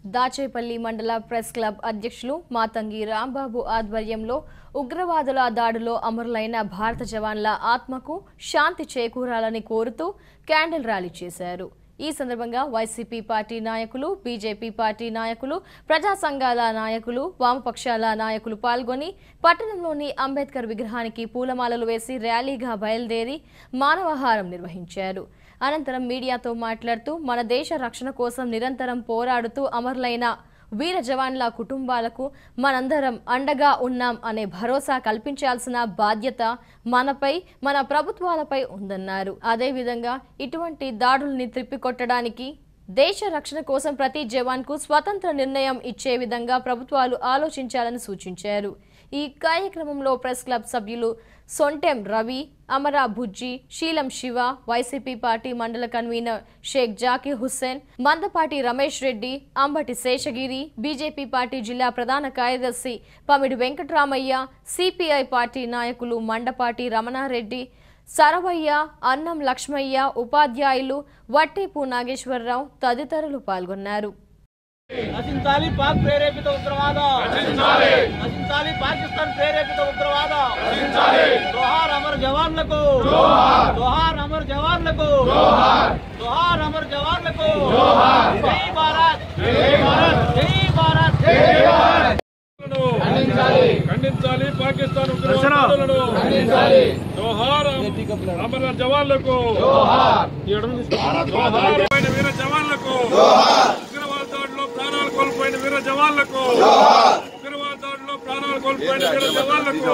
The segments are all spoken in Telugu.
దాచేపల్లి మండల ప్రెస్ క్లబ్ అధ్యక్షులు మాతంగి రాంబాబు ఆధ్వర్యంలో ఉగ్రవాదుల దాడిలో అమరులైన భారత జవాన్ల ఆత్మకు శాంతి చేకూరాలని కోరుతూ క్యాండిల్ ర్యాలీ చేశారు ఈ సందర్భంగా వైసీపీ పార్టీ నాయకులు బీజేపీ పార్టీ నాయకులు ప్రజా సంఘాల నాయకులు వామపక్షాల నాయకులు పాల్గొని పట్టణంలోని అంబేద్కర్ విగ్రహానికి పూలమాలలు వేసి ర్యాలీగా బయలుదేరి మానవహారం నిర్వహించారు అనంతరం మీడియాతో మాట్లాడుతూ మన దేశ రక్షణ కోసం నిరంతరం పోరాడుతూ అమరులైన వీర జవాన్ల కుటుంబాలకు మనందరం అండగా ఉన్నాం అనే భరోసా కల్పించాల్సిన బాధ్యత మనపై మన ప్రభుత్వాలపై ఉందన్నారు అదేవిధంగా ఇటువంటి దాడుల్ని త్రిప్పికొట్టడానికి దేశ రక్షణ కోసం ప్రతి జవాన్కు స్వతంత్ర నిర్ణయం ఇచ్చే విధంగా ప్రభుత్వాలు ఆలోచించాలని సూచించారు ఈ కార్యక్రమంలో ప్రెస్ క్లబ్ సభ్యులు సొంటెం రవి అమరా బుజ్జి శీలం శివ వైసీపీ పార్టీ మండల convener Sheikh Zakir Hussain Mandapati Ramesh Reddy Ambati Seshagiri BJP party జిల్లా ప్రధాన కార్యదర్శి పమిడి వెంకట్రామయ్య సిపిఐ పార్టీ నాయకులు మండపాటి రమణారెడ్డి సరవయ్య అన్నం లక్ష్మయ్య ఉపాధ్యాయులు వట్టేపు నాగేశ్వరరావు తదితరులు పాల్గొన్నారు నశించాలి పాక్ ప్రేరేపిత ఉగ్రవాదం నశించాలి నశించాలి పాకిస్తాన్ ప్రేరేపిత ఉగ్రవాదం నశించాలి జోహార్ అమర్ జవాన్లకు జోహార్ జోహార్ అమర్ జవాన్లకు జోహార్ జోహార్ అమర్ జవాన్లకు జోహార్ జై భారత్ జై భారత్ జై భారత్ జై భారత్ ఖండించాలి పాకిస్తాన్ ఉగ్రవాదులను జోహార్ అమర జవాన్లకు జోహార్ కోల్పోయిన వీర జవాన్లకు ఉగ్రవాద దాడిలో ప్రాణాలు కోల్పోయిన వీర జవాన్లకు ఉగ్రవాద దాడిలో ప్రాణాలు కోల్పోయిన వీర జవాన్లకు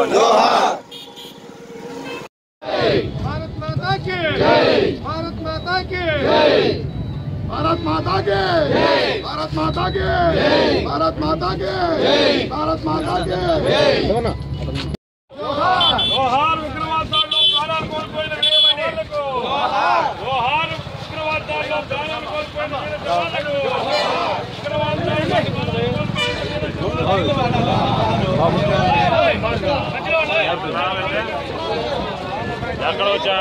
भारत माता की जय भारत माता की जय भारत माता की जय भारत माता की जय भारत माता की जय भारत माता की जय జోహార్ ఉగ్రవాద దాడిలో ప్రాణాలు కోల్పోయిన వీర జవాన్లకు జోహార్ ఉగ్రవాద దాడిలో ప్రాణాలు కోల్పోయిన వీర జవాన్లకు ఉగ్రవాద దాడిలో ప్రాణాలు కోల్పోయిన వీర ఎక్కడ వచ్చా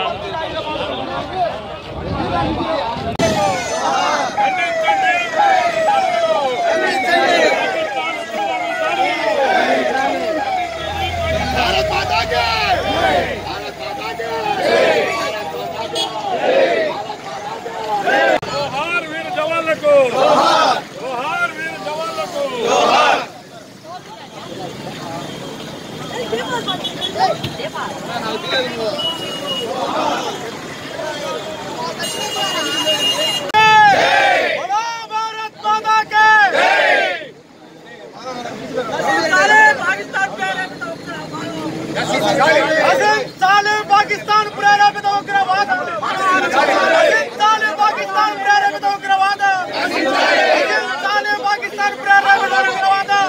भारत माता की भारत माता की జోహార్ వీర జవాన్లకు జోహార్ వీర జవాన్లకు बोलो भारत माता के नशिंचाली पाकिस्तान प्रेరేపిత ఉగ్రవాదం నశించాలి పాకిస్తాన్ ప్రేరేపిత ఉగ్రవాదం నశించాలి పాకిస్తాన్ ప్రేరేపిత ఉగ్రవాదం నశించాలి పాకిస్తాన్ ప్రేరేపిత ఉగ్రవాదం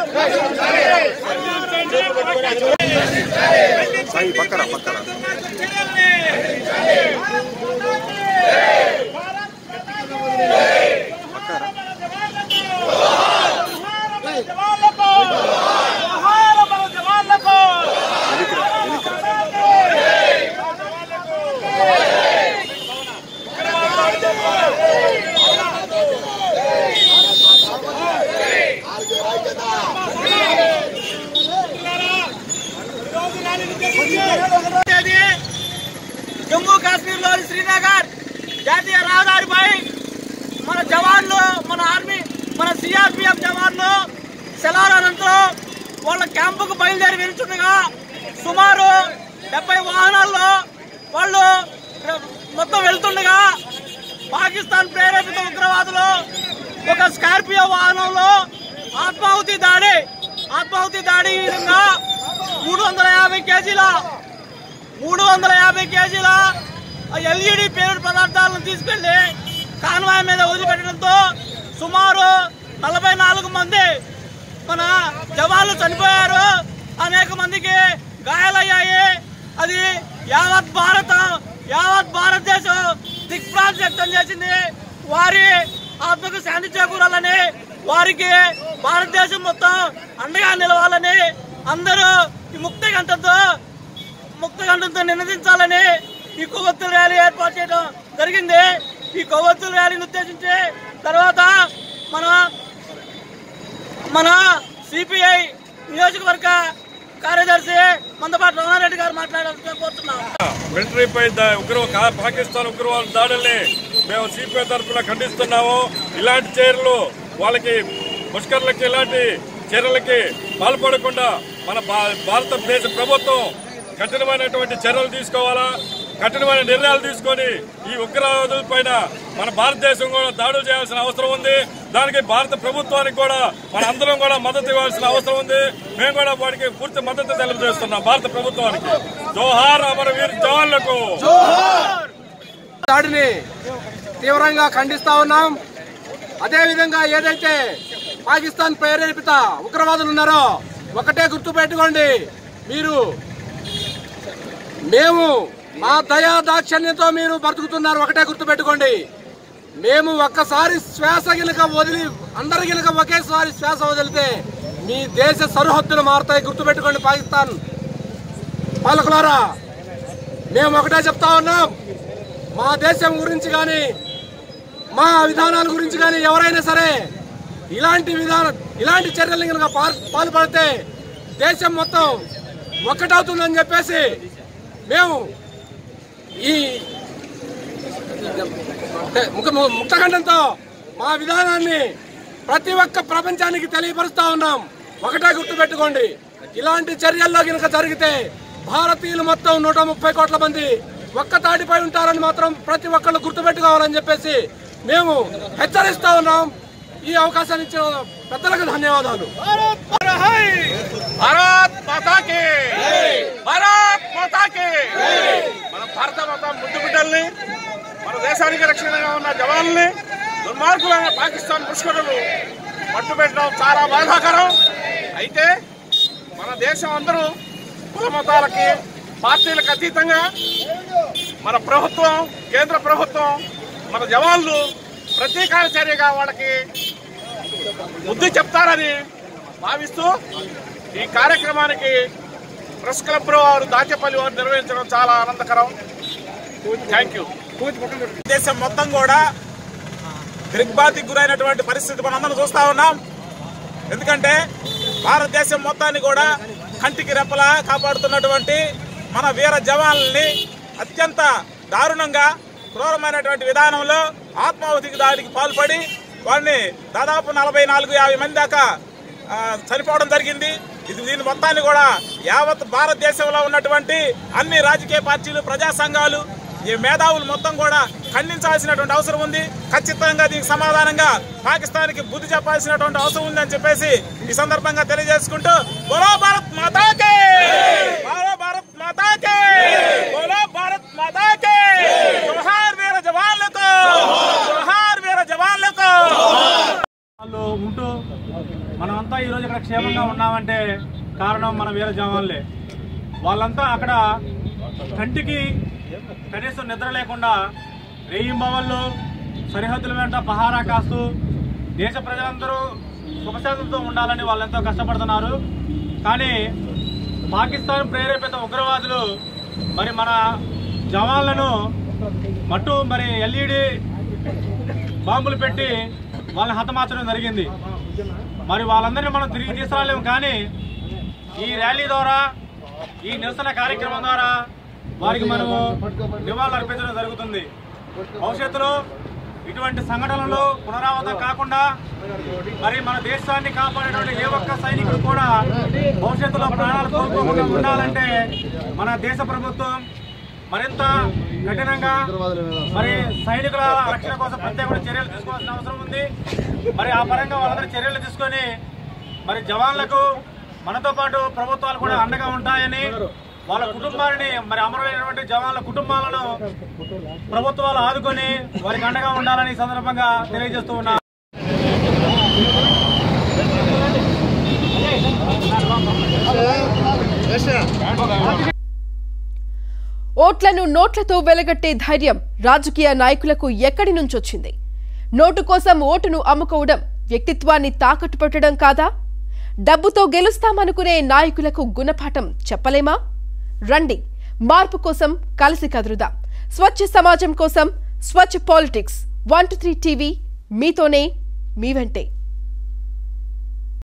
తేదీ జమ్మూ కాశ్మీర్ లోని శ్రీనగర్ జాతీయ రహదారిపై మన జవాన్లు మన ఆర్మీ మన సిఆర్పిఎఫ్ జవాన్లు సెలవుల అనంతరం వాళ్ళ క్యాంపుకు బయలుదేరి వెళ్తుండగా సుమారు డెబ్బై వాహనాల్లో వాళ్ళు మొత్తం వెళ్తుండగా పాకిస్తాన్ ప్రేరేపిత ఉగ్రవాదులు ఒక స్కార్పియో వాహనంలో ఆత్మాహుతి దాడి ఆత్మాహుతి దాడి ఈ విధంగా మూడు వందల యాభై కేజీల మూడు వందల యాభై కేజీల ఎల్ఈడి పేరుడు పదార్థాలను తీసుకెళ్లి కాన్వాయ్ మీద వదిలిపెట్టడంతో సుమారు నలభై నాలుగు మంది మన జవాన్లు చనిపోయారు అనేక మందికి గాయాలయ్యాయి అది యావత్ భారత యావత్ భారతదేశం దిగ్భ్రాంతి వ్యక్తం చేసింది వారి ఆత్మకు శాంతి చేకూరాలని వారికి భారతదేశం మొత్తం అండగా నిలవాలని అందరూ ఈ ముక్త గంటతో ముక్తగండంతో నినదించాలని ఈ కొవ్వొత్తుల ర్యాలీ ఏర్పాటు చేయడం జరిగింది ఈ కొవ్వొత్తుల ర్యాలీని ఉద్దేశించి తర్వాత మన మన సిపిఐ నియోజకవర్గ కార్యదర్శి మందపాటి రమణారెడ్డి గారు మాట్లాడాలని కోరుతున్నాం మిలిటరీపై దా- ఉగ్ర కా- పాకిస్తాన్ ఉగ్రవాద దాడుల్ని మేము సిపిఐ తరఫున ఖండిస్తున్నాము ఇలాంటి చర్యలు వాళ్ళకి ముష్కర్లకి ఇలాంటి చర్యలకి పాల్పడకుండా మన భా- భారతదేశ ప్రభుత్వం కఠినమైనటువంటి చర్యలు తీసుకోవాలా కఠినమైన నిర్ణయాలు తీసుకొని ఈ ఉగ్రవాదుల పైన మన భారతదేశం కూడా దాడులు చేయాల్సిన అవసరం ఉంది దానికి భారత ప్రభుత్వానికి కూడా మన అందరం కూడా మద్దతు ఇవ్వాల్సిన అవసరం ఉంది మేము కూడా వాటికి పూర్తి మద్దతు తెలియజేస్తున్నాం భారత ప్రభుత్వానికి జోహార్ అమరవీర్ జవాన్లకు దాడిని తీవ్రంగా ఖండిస్తా ఉన్నాం అదేవిధంగా ఏదైతే పాకిస్తాన్ ప్రేరేపిత ఉగ్రవాదులు ఉన్నారో ఒకటే గుర్తు పెట్టుకోండి మీరు మేము మా దయా దాక్షణ్యంతో మీరు బ్రతుకుతున్నారు ఒకటే గుర్తు పెట్టుకోండి మేము ఒక్కసారి శ్వాస గిలక వదిలి అందరి గిలక ఒకేసారి శ్వాస వదిలితే మీ దేశ సరిహద్దులు మారుతాయి గుర్తుపెట్టుకోండి పాకిస్తాన్ పాలకులారా మేము ఒకటే చెప్తా ఉన్నాం మా దేశం గురించి కానీ మా విధానాల గురించి కానీ ఎవరైనా సరే ఇలాంటి విధాన ఇలాంటి చర్యలు కనుక పాల్- పాల్పడితే దేశం మొత్తం ఒక్కటవుతుందని చెప్పేసి మేము ఈ ముఖ ముక్తఖండంతో మా విధానాన్ని ప్రతి ఒక్క ప్రపంచానికి తెలియపరుస్తా ఉన్నాం ఒకటే గుర్తుపెట్టుకోండి ఇలాంటి చర్యల్లో కనుక జరిగితే భారతీయులు మొత్తం నూట ముప్పై కోట్ల మంది ఒక్క తాటిపై ఉంటారని మాత్రం ప్రతి ఒక్కళ్ళు గుర్తుపెట్టుకోవాలని చెప్పేసి మేము హెచ్చరిస్తా ఉన్నాం ఈ అవకాశాన్ని ఇచ్చిన పెద్దలకు ధన్యవాదాలు భారత్ మాతాకి భారత్ మాతాకి మన భారత మాత ముద్దు బిడ్డల్ని మన దేశానికి రక్షణగా ఉన్న జవాన్లని దుర్మార్గులైన పాకిస్తాన్ ముష్కరులు పట్టుబెట్టడం చాలా బాధాకరం అయితే మన దేశం అందరూ కుల మతాలకి పార్టీలకు అతీతంగా మన ప్రభుత్వం కేంద్ర ప్రభుత్వం మన జవాన్లు ప్రతీకార చర్యగా వాళ్ళకి బుద్ధి చెప్తారని భావిస్తూ ఈ కార్యక్రమానికి ప్రెస్ క్లబ్ వారు దాచేపల్లి వారు నిర్వహించడం చాలా ఆనందకరం థ్యాంక్ యూ దేశం మొత్తం కూడా దిగ్బాతికి గురైనటువంటి పరిస్థితి మనందరం చూస్తా ఉన్నాం ఎందుకంటే భారతదేశం మొత్తాన్ని కూడా కంటికి రెప్పలా కాపాడుతున్నటువంటి మన వీర జవాన్లని అత్యంత దారుణంగా క్రూరమైనటువంటి విధానంలో ఆత్మాహుతికి దాడికి పాల్పడి వారిని దాదాపు నలభై నాలుగు యాభై మంది దాకా ఆ, చనిపోవడం జరిగింది ఇది దీని మొత్తాన్ని కూడా యావత్ భారతదేశంలో ఉన్నటువంటి అన్ని రాజకీయ పార్టీలు ప్రజా సంఘాలు ఈ మేధావులు మొత్తం కూడా ఖండించాల్సినటువంటి అవసరం ఉంది ఖచ్చితంగా దీనికి సమాధానంగా పాకిస్తాన్కి బుద్ధి చెప్పాల్సినటువంటి అవసరం ఉంది అని చెప్పేసి ఈ సందర్భంగా తెలియజేసుకుంటూ బోలో భారత్ మాతాకే బోలో భారత్ మాతాకే బోలో భారత్ మాతాకే జోహార్ వీర జవాన్లకు జోహార్ వీర జవాన్లకు వాళ్ళు ఉంటూ మనమంతా ఈరోజు ఇక్కడ క్షేమంగా ఉన్నామంటే కారణం మన వీర జవాన్లే వాళ్ళంతా అక్కడ కంటికి కనీసం నిద్ర లేకుండా రేయింబవళ్ళు సరిహద్దుల వెంట పహారా కాస్తూ దేశ ప్రజలందరూ సుఖశాంతులతో ఉండాలని వాళ్ళు ఎంతో కష్టపడుతున్నారు కానీ పాకిస్తాన్ ప్రేరేపిత ఉగ్రవాదులు మరి మన జవాన్లను మట్టు మరి ఎల్ఈడి బాంబులు పెట్టి వాళ్ళని హతమార్చడం జరిగింది మరి వాళ్ళందరినీ మనం తిరిగి తీసుకురాలేము కానీ ఈ ర్యాలీ ద్వారా ఈ నిరసన కార్యక్రమం ద్వారా వారికి మనము నివాళులు అర్పించడం జరుగుతుంది భవిష్యత్తులో ఇటువంటి సంఘటనలు పునరావృతం కాకుండా మరి మన దేశాన్ని కాపాడేటువంటి ఏ ఒక్క సైనికుడు కూడా భవిష్యత్తులో ప్రాణాలు కోల్పోకుండా ఉండాలంటే మన దేశ ప్రభుత్వం మరింత కఠినంగా మరి సైనికుల రక్షణ కోసం ప్రత్యేక చర్యలు తీసుకోవాల్సిన అవసరం ఉంది మరి ఆ పరంగా వాళ్ళందరూ చర్యలు తీసుకొని మరి జవాన్లకు మనతో పాటు ప్రభుత్వాలు కూడా అండగా ఉంటాయని వాళ్ళ కుటుంబాలని మరి అమరులైనటువంటి జవాన్ల కుటుంబాలను ప్రభుత్వాలు ఆదుకొని వారికి అండగా ఉండాలని ఈ సందర్భంగా తెలియజేస్తూ ఉన్నా ఓట్లను నోట్లతో వెలగట్టే ధైర్యం రాజకీయ నాయకులకు ఎక్కడి నుంచొచ్చింది నోటు కోసం ఓటును అమ్ముకోవడం వ్యక్తిత్వాన్ని తాకట్టు పెట్టడం కాదా డబ్బుతో గెలుస్తామనుకునే నాయకులకు గుణపాఠం చెప్పలేమా రండి మార్పు కోసం కలిసి కదురుదాం స్వచ్ఛ సమాజం కోసం స్వచ్ఛ politics one two three TV మీతోనే మీ వెంటే